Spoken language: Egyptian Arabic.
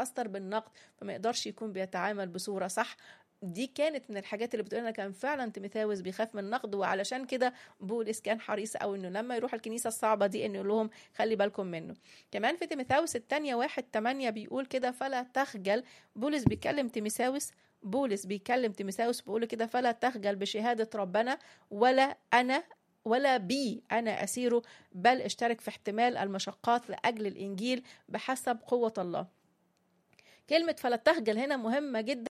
بيتاثر بالنقد فما يقدرش يكون بيتعامل بصوره صح دي كانت من الحاجات اللي بتقول لنا كان فعلا تيموثاوس بيخاف من النقد وعلشان كده بولس كان حريص قوي انه لما يروح الكنيسه الصعبه دي انه يقول لهم خلي بالكم منه كمان في تيموثاوس الثانيه واحد تمانية بيقول كده فلا تخجل بولس بيكلم تيموثاوس بولس بيكلم تيموثاوس بيقول كده فلا تخجل بشهاده ربنا ولا انا ولا بي أنا أسيره بل اشترك في احتمال المشقات لأجل الإنجيل بحسب قوة الله كلمة فلا تخجل هنا مهمة جدا